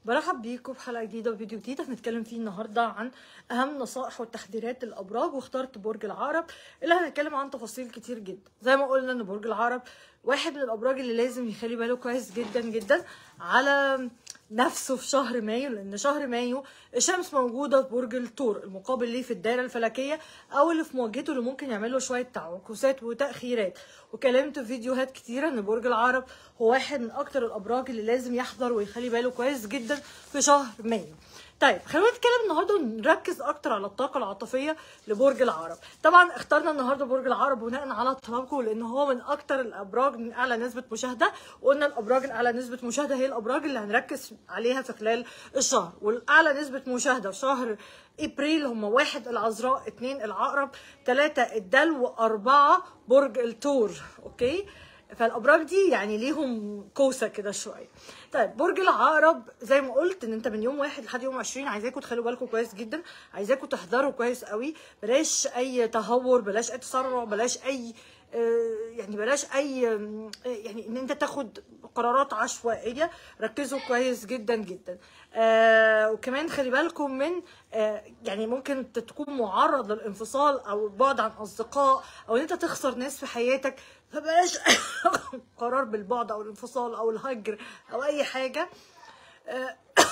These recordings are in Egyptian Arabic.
برحب بيكم في حلقه جديده وفيديو جديد هنتكلم فيه النهارده عن اهم نصائح والتحذيرات للابراج واخترت برج العقرب اللي هنتكلم عن تفاصيل كتير جدا زي ما قلنا ان برج العقرب واحد من الابراج اللي لازم يخلي باله كويس جدا جدا على نفسه في شهر مايو لان شهر مايو الشمس موجوده في برج الثور المقابل ليه في الدايره الفلكيه او اللي في مواجهته اللي ممكن يعمل له شويه تعاكسات وتاخيرات وكلمت في فيديوهات كتيره ان برج العقرب هو واحد من اكتر الابراج اللي لازم يحذر ويخلي باله كويس جدا في شهر مايو طيب خلينا نتكلم النهارده ونركز اكتر على الطاقه العاطفيه لبرج العقرب طبعا اخترنا النهارده برج العقرب بناء على طلبكم لان هو من اكتر الابراج من اعلى نسبه مشاهده وقلنا الابراج الاعلى نسبه مشاهده هي الابراج اللي هنركز عليها في خلال الشهر والاعلى نسبه مشاهده في شهر ابريل هم واحد العذراء اتنين العقرب تلاتة الدلو اربعة برج الثور اوكي فالابراج دي يعني ليهم كوسه كده شويه طيب برج العقرب زي ما قلت ان انت من يوم واحد لحد يوم 20 عايزاكم تخلوا بالكم كويس جدا عايزاكم تحذروا كويس قوي بلاش اي تهور بلاش اي تسرع بلاش اي يعني بلاش اي يعني ان انت تاخد قرارات عشوائيه ركزوا كويس جدا جدا آه وكمان خلي بالكم من آه يعني ممكن تكون معرض للانفصال او البعد عن اصدقاء او ان انت تخسر ناس في حياتك فبلاش قرار بالبعد او الانفصال او الهجر او اي حاجه آه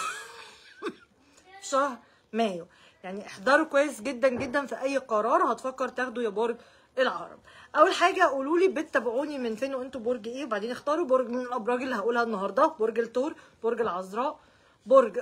شهر مايو يعني احذروا كويس جدا جدا في اي قرار هتفكر تاخده يا برج العقرب اول حاجه قولوا لي بتتابعوني من فين وانتوا برج ايه وبعدين اختاروا برج من الابراج اللي هقولها النهارده برج الثور برج العذراء برج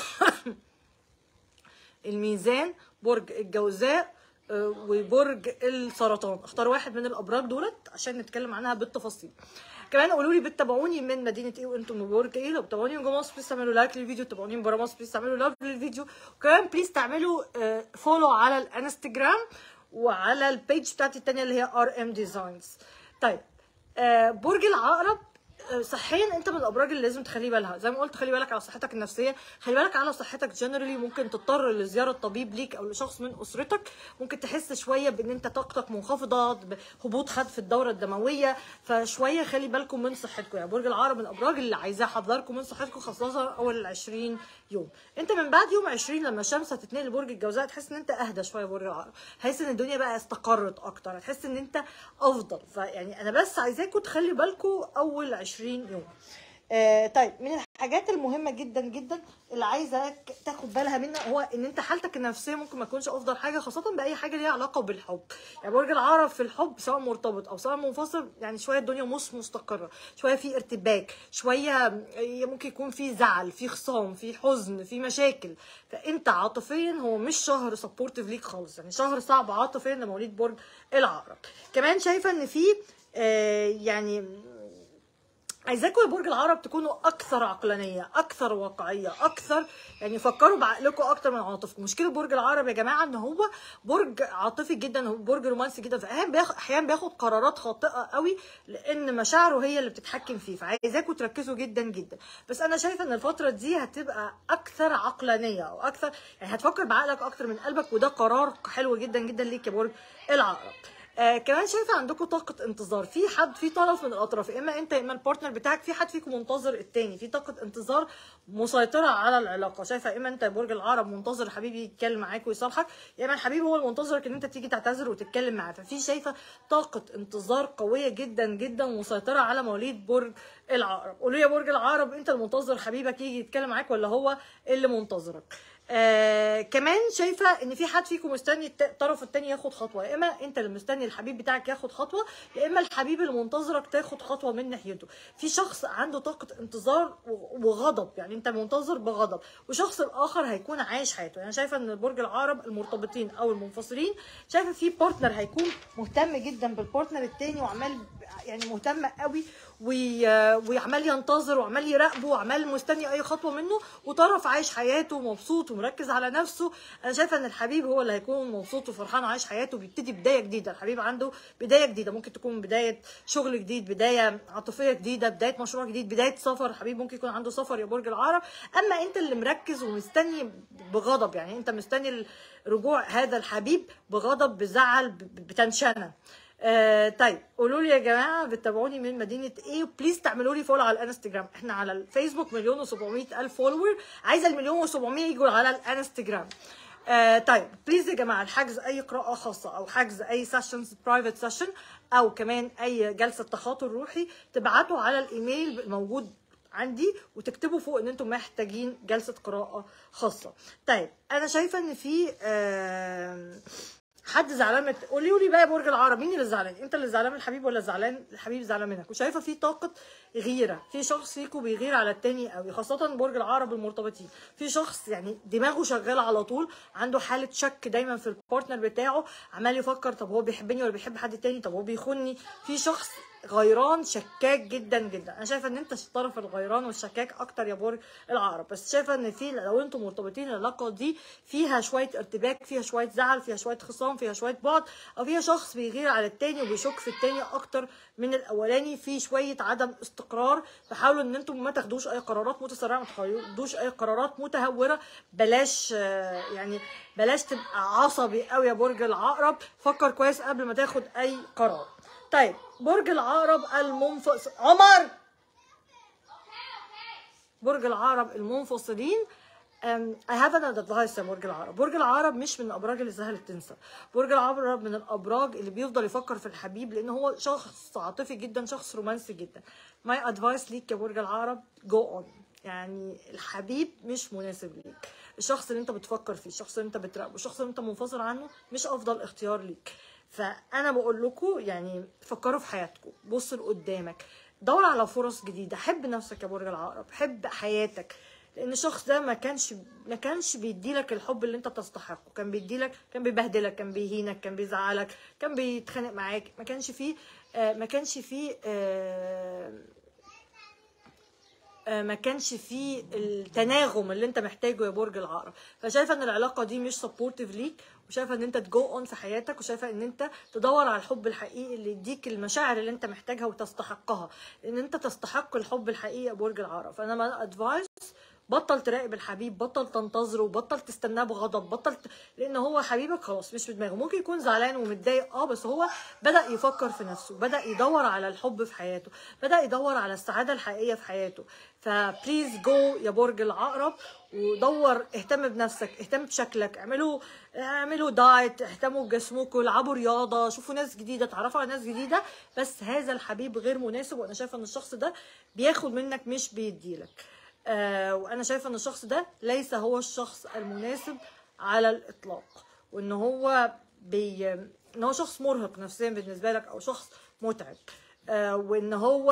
الميزان برج الجوزاء وبرج السرطان اختار واحد من الابراج دولت عشان نتكلم عنها بالتفاصيل كمان قولوا لي بتتابعوني من مدينه ايه وانتم من برج ايه لو بتابعوني من جوه مصر بليز تعملوا لايك للفيديو تابعوني من بره مصر بليز تعملوا لايك للفيديو وكمان بليز تعملوا فولو على الانستجرام وعلى البيج بتاعتي التانية اللي هي ار ام ديزاينز طيب آه برج العقرب آه صحيا انت من الابراج اللي لازم تخلي بالها زي ما قلت خلي بالك على صحتك النفسيه خلي بالك على صحتك جنرالي ممكن تضطر لزياره طبيب ليك او لشخص من اسرتك ممكن تحس شويه بان انت طاقتك منخفضه بهبوط حاد في الدوره الدمويه فشويه خلي بالكم من صحتكم يعني برج العقرب من الابراج اللي عايزاه احذركم من صحتكم خاصه اول ال 20 يوم انت من بعد يوم 20 لما الشمس هتتنقل لبرج الجوزاء تحس ان انت اهدى شويه برج العقرب تحس ان الدنيا بقى استقرت اكتر تحس ان انت افضل فيعني انا بس عايزاكم تخلي بالكم اول 20 يوم آه طيب من الحاجات المهمه جدا جدا اللي عايزاك تاخد بالها منها هو ان انت حالتك النفسيه ممكن ما تكونش افضل حاجه خاصه باي حاجه ليها علاقه بالحب يعني برج العقرب في الحب سواء مرتبط او سواء منفصل يعني شويه الدنيا مش مستقره شويه في ارتباك شويه ممكن يكون في زعل في خصام في حزن في مشاكل فانت عاطفيا هو مش شهر سبورتيف ليك خالص يعني شهر صعب عاطفيا لمواليد برج العقرب كمان شايفه ان في آه يعني عايزاكم يا برج العقرب تكونوا اكثر عقلانيه اكثر واقعيه اكثر يعني فكروا بعقلكم اكتر من عاطفكم مشكله برج العقرب يا جماعه ان هو برج عاطفي جدا هو برج رومانسي جدا فاحيانا بياخد احيانا بياخد قرارات خاطئه قوي لان مشاعره هي اللي بتتحكم فيه فعايزاكم تركزوا جدا جدا بس انا شايفه ان الفتره دي هتبقى اكثر عقلانيه او اكثر يعني هتفكر بعقلك اكتر من قلبك وده قرار حلو جدا جدا ليك يا برج العقرب آه كمان شايفه عندكم طاقه انتظار في حد في طرف من الاطراف اما انت اما البارتنر بتاعك في حد فيكم منتظر التاني في طاقه انتظار مسيطره على العلاقه شايفه اما انت برج العقرب منتظر حبيبي يتكلم معاك ويصالحك يا اما الحبيب هو المنتظرك ان انت تيجي تعتذر وتتكلم معاه ففي شايفه طاقه انتظار قويه جدا جدا مسيطره على مواليد برج العقرب قولوا يا برج العقرب انت المنتظر حبيبك يجي يتكلم معاك ولا هو اللي منتظرك آه كمان شايفه ان في حد فيكم مستني الطرف التاني ياخد خطوه يا اما انت اللي مستني الحبيب بتاعك ياخد خطوه يا اما الحبيب اللي منتظرك تاخد خطوه من ناحيته في شخص عنده طاقه انتظار وغضب يعني انت منتظر بغضب وشخص الاخر هيكون عايش حياته يعني شايفه ان برج العقرب المرتبطين او المنفصلين شايفه في بارتنر هيكون مهتم جدا بالبارتنر التاني وعمال يعني مهتم قوي وعمال ينتظر وعمال يراقبه وعمال مستني اي خطوه منه وطرف عايش حياته مبسوط ومركز على نفسه انا شايفه ان الحبيب هو اللي هيكون مبسوط وفرحان وعايش حياته بيبتدي بدايه جديده الحبيب عنده بدايه جديده ممكن تكون بدايه شغل جديد بدايه عاطفيه جديده بدايه مشروع جديد بدايه سفر الحبيب ممكن يكون عنده سفر يا برج العقرب اما انت اللي مركز ومستني بغضب يعني انت مستني رجوع هذا الحبيب بغضب بزعل بتنشنه آه طيب قولوا لي يا جماعه بتتابعوني من مدينه ايه بليز تعملوا لي فولو على الانستجرام احنا على الفيسبوك مليون و700 الف فولور عايزه المليون و700 يجوا على الانستجرام آه طيب بليز يا جماعه الحجز اي قراءه خاصه او حجز اي سيشنز برايفت سيشن او كمان اي جلسه تخاطر روحي تبعتوا على الايميل الموجود عندي وتكتبوا فوق ان انتم محتاجين جلسه قراءه خاصه طيب انا شايفه ان في آه حد زعلان من قولي لي بقى يا برج العرب مين اللي زعلان انت اللي زعلان من الحبيب ولا زعلان الحبيب زعلان منك وشايفه في طاقه غيره في شخص فيكم بيغير على التاني قوي خاصه برج العرب المرتبطين في شخص يعني دماغه شغاله على طول عنده حاله شك دايما في البارتنر بتاعه عمال يفكر طب هو بيحبني ولا بيحب حد تاني طب هو بيخوني في شخص غيران شكاك جدا جدا انا شايفه ان انت طرف الغيران والشكاك اكتر يا برج العقرب بس شايفه ان في لو انتم مرتبطين العلاقه دي فيها شويه ارتباك فيها شويه زعل فيها شويه خصام فيها شويه بعد او فيها شخص بيغير على التاني وبيشك في التاني اكتر من الاولاني في شويه عدم استقرار فحاولوا ان انتم ما تاخدوش اي قرارات متسرعه ما تاخدوش اي قرارات متهوره بلاش آه، يعني بلاش تبقى عصبي قوي يا برج العقرب فكر كويس قبل ما تاخد اي قرار طيب برج العقرب المنفصل عمر برج العقرب المنفصلين um, I have an advice يا برج العقرب برج العقرب مش من الابراج اللي سهل تنسى برج العقرب من الابراج اللي بيفضل يفكر في الحبيب لان هو شخص عاطفي جدا شخص رومانسي جدا my advice ليك يا برج العقرب go on يعني الحبيب مش مناسب ليك الشخص اللي انت بتفكر فيه الشخص اللي انت بتراقبه الشخص اللي انت منفصل عنه مش افضل اختيار ليك فانا بقول لكم يعني فكروا في حياتكم بص لقدامك دور على فرص جديده حب نفسك يا برج العقرب حب حياتك لان الشخص ده ما كانش ما كانش بيديلك الحب اللي انت تستحقه كان بيديلك كان بيبهدلك كان بيهينك كان بيزعلك كان بيتخانق معاك ما كانش فيه آه ما كانش فيه آه آه، ما كانش فيه التناغم اللي انت محتاجه يا برج العقرب فشايفه ان العلاقه دي مش سبورتيف ليك وشايفه ان انت تجو اون في حياتك وشايفه ان انت تدور على الحب الحقيقي اللي يديك المشاعر اللي انت محتاجها وتستحقها ان انت تستحق الحب الحقيقي يا برج العقرب فانا ما ادفايس بطل تراقب الحبيب بطل تنتظره بطل تستناه بغضب بطل ت... لان هو حبيبك خلاص مش في دماغه ممكن يكون زعلان ومتضايق اه بس هو بدا يفكر في نفسه بدا يدور على الحب في حياته بدا يدور على السعاده الحقيقيه في حياته فبليز جو يا برج العقرب ودور اهتم بنفسك اهتم بشكلك اعملوا اعملوا دايت اهتموا بجسمكم العبوا رياضه شوفوا ناس جديده اتعرفوا على ناس جديده بس هذا الحبيب غير مناسب وانا شايفه ان الشخص ده بياخد منك مش بيديلك آه وانا شايفه ان الشخص ده ليس هو الشخص المناسب على الاطلاق وان هو بي ان هو شخص مرهق نفسيا بالنسبه لك او شخص متعب آه وان هو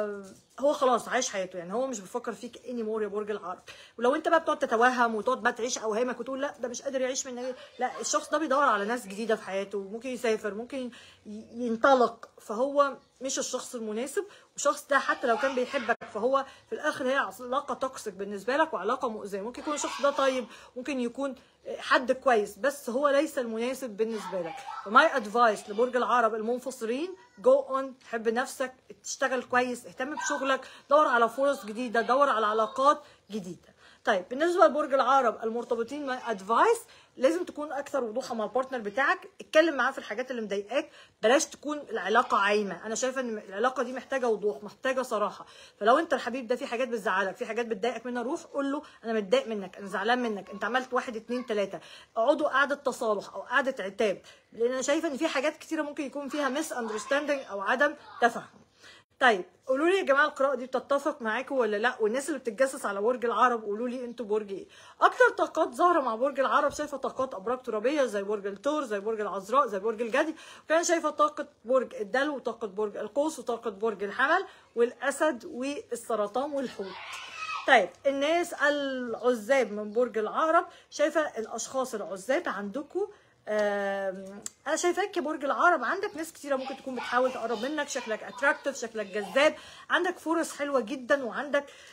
هو خلاص عايش حياته يعني هو مش بيفكر فيك اني مور يا برج العقرب ولو انت بقى بتقعد تتوهم وتقعد بقى تعيش اوهامك وتقول لا ده مش قادر يعيش من لا الشخص ده بيدور على ناس جديده في حياته ممكن يسافر ممكن ي- ينطلق فهو مش الشخص المناسب والشخص ده حتى لو كان بيحبك فهو في الاخر هي علاقه توكسيك بالنسبه لك وعلاقه مؤذيه ممكن يكون الشخص ده طيب ممكن يكون حد كويس بس هو ليس المناسب بالنسبه لك فماي ادفايس لبرج العرب المنفصلين جو اون حب نفسك تشتغل كويس اهتم بشغلك دور على فرص جديده دور على علاقات جديده طيب بالنسبه لبرج العرب المرتبطين ماي ادفايس لازم تكون اكثر وضوحا مع البارتنر بتاعك اتكلم معاه في الحاجات اللي مضايقاك بلاش تكون العلاقه عايمه انا شايفه ان العلاقه دي محتاجه وضوح محتاجه صراحه فلو انت الحبيب ده في حاجات بتزعلك في حاجات بتضايقك منها روح قول له انا متضايق منك انا زعلان منك انت عملت واحد اتنين تلاته اقعدوا قعده تصالح او قعده عتاب لان انا شايفه ان في حاجات كتيره ممكن يكون فيها مس اندرستاندينج او عدم تفهم طيب قولوا لي يا جماعه القراءه دي بتتفق معاكم ولا لا والناس اللي بتتجسس على برج العرب قولوا لي انتوا برج ايه اكتر طاقات ظاهره مع برج العرب شايفه طاقات ابراج ترابيه زي برج الثور زي برج العذراء زي برج الجدي وكان شايفه طاقه برج الدلو وطاقه برج القوس وطاقه برج الحمل والاسد والسرطان والحوت طيب الناس العزاب من برج العقرب شايفه الاشخاص العزاب عندكم آم، انا شايفاك يا برج العقرب عندك ناس كتيره ممكن تكون بتحاول تقرب منك شكلك اتراكتيف شكلك جذاب عندك فرص حلوه جدا وعندك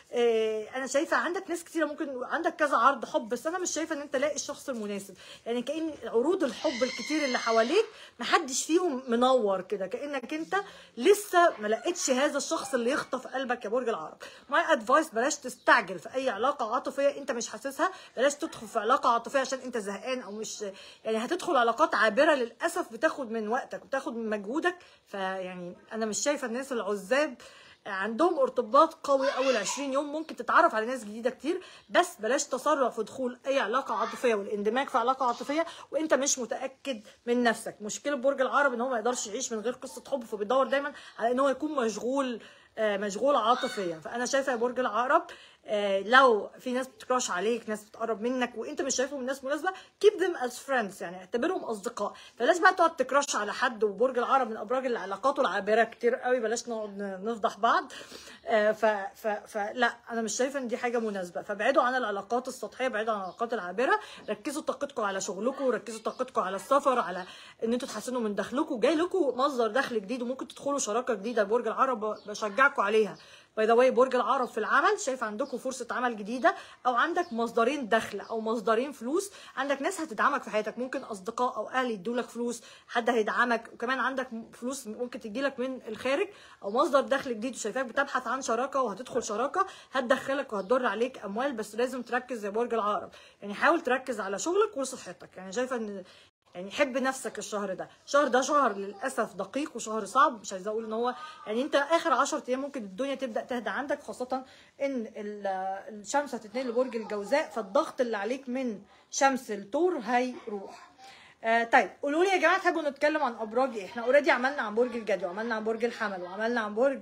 إيه انا شايفه عندك ناس كتيره ممكن عندك كذا عرض حب بس انا مش شايفه ان انت لاقي الشخص المناسب يعني كان عروض الحب الكتير اللي حواليك محدش فيهم منور كده كانك انت لسه ما لقيتش هذا الشخص اللي يخطف قلبك يا برج العقرب ماي ادفايس بلاش تستعجل في اي علاقه عاطفيه انت مش حاسسها بلاش تدخل في علاقه عاطفيه عشان انت زهقان او مش يعني هتدخل علاقات عابره للاسف بتاخد من وقتك وبتاخد من مجهودك فيعني انا مش شايفه الناس العزاب عندهم ارتباط قوي اول 20 يوم ممكن تتعرف على ناس جديده كتير بس بلاش تسرع في دخول اي علاقه عاطفيه والاندماج في علاقه عاطفيه وانت مش متاكد من نفسك مشكله برج العرب ان هو ما يقدرش يعيش من غير قصه حب فبيدور دايما على ان هو يكون مشغول آه، مشغول عاطفيا فانا شايفه يا برج العقرب آه، لو في ناس بتكراش عليك ناس بتقرب منك وانت مش شايفهم ناس مناسبه keep them as friends يعني اعتبرهم اصدقاء بلاش بقى تقعد تكراش على حد وبرج العقرب من الابراج اللي علاقاته العابره كتير قوي بلاش نقعد نفضح بعض آه، ف ف فلا انا مش شايفه ان دي حاجه مناسبه فابعدوا عن العلاقات السطحيه بعيدوا عن العلاقات العابره ركزوا طاقتكم على شغلكم وركزوا طاقتكم على السفر على ان انتوا تحسنوا من دخلكم جاي لكم مصدر دخل جديد وممكن تدخلوا شراكه جديده برج العرب بشجعكم عليها باي ذا واي برج العقرب في العمل شايف عندكم فرصه عمل جديده او عندك مصدرين دخل او مصدرين فلوس عندك ناس هتدعمك في حياتك ممكن اصدقاء او اهل يدولك فلوس حد هيدعمك وكمان عندك فلوس ممكن تجيلك من الخارج او مصدر دخل جديد وشايفاك بتبحث عن شراكه وهتدخل شراكه هتدخلك وهتضر عليك اموال بس لازم تركز يا برج العقرب يعني حاول تركز على شغلك وصحتك يعني شايفه ان يعني حب نفسك الشهر ده الشهر ده شهر للاسف دقيق وشهر صعب مش عايزه اقول ان هو يعني انت اخر 10 ايام ممكن الدنيا تبدا تهدى عندك خاصه ان ال- الشمس هتتنقل لبرج الجوزاء فالضغط اللي عليك من شمس الثور هيروح آه طيب قولوا لي يا جماعه تحبوا نتكلم عن ابراج ايه احنا اوريدي عملنا عن برج الجدي وعملنا عن برج الحمل وعملنا عن برج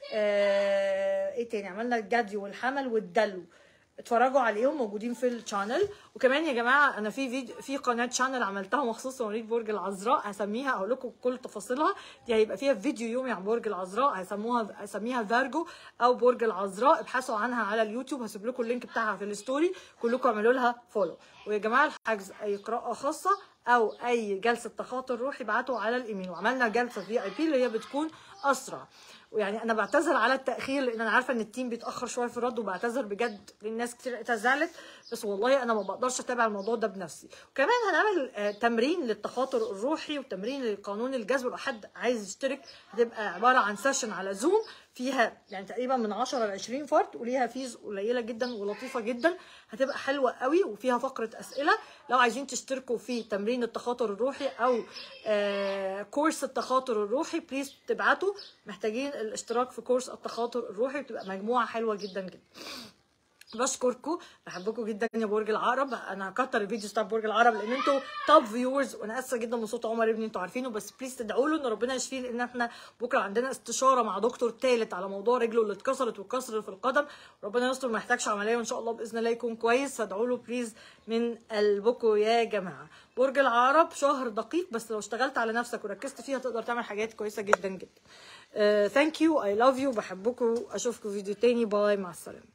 آه ايه تاني عملنا الجدي والحمل والدلو اتفرجوا عليهم موجودين في الشانل وكمان يا جماعه انا في فيديو في قناه شانل عملتها مخصوص لمواليد برج العذراء هسميها اقول لكم كل تفاصيلها دي هيبقى فيها فيديو يومي عن برج العذراء هيسموها هسميها فارجو او برج العذراء ابحثوا عنها على اليوتيوب هسيب لكم اللينك بتاعها في الستوري كلكم اعملوا لها فولو ويا جماعه الحجز اي قراءه خاصه او اي جلسه تخاطر روحي ابعتوا على الايميل وعملنا جلسه في اي بي اللي هي بتكون اسرع ويعني انا بعتذر على التاخير لان انا عارفه ان التيم بيتاخر شويه في الرد وبعتذر بجد للناس كتير اعتذرت بس والله انا ما بقدرش اتابع الموضوع ده بنفسي وكمان هنعمل آه، تمرين للتخاطر الروحي وتمرين لقانون الجذب لو حد عايز يشترك هتبقى عباره عن سيشن على زوم فيها يعني تقريبا من 10 ل 20 فرد وليها فيز قليله جدا ولطيفه جدا هتبقى حلوه قوي وفيها فقره اسئله لو عايزين تشتركوا في تمرين التخاطر الروحي او آه كورس التخاطر الروحي بليز تبعتوا محتاجين الاشتراك في كورس التخاطر الروحي بتبقى مجموعه حلوه جدا جدا بشكركم بحبكم جدا يا برج العقرب انا هكتر الفيديوز بتاع برج العقرب لان انتوا توب فيورز وانا اسفه جدا من صوت عمر ابني انتوا عارفينه بس بليز تدعوا له ان ربنا يشفيه لان احنا بكره عندنا استشاره مع دكتور ثالث على موضوع رجله اللي اتكسرت والكسر في القدم ربنا يستر ما يحتاجش عمليه وان شاء الله باذن الله يكون كويس فادعوا له بليز من قلبكم يا جماعه برج العقرب شهر دقيق بس لو اشتغلت على نفسك وركزت فيها تقدر تعمل حاجات كويسه جدا جدا ثانك يو اي لاف يو بحبكم اشوفكم فيديو تاني باي مع السلامه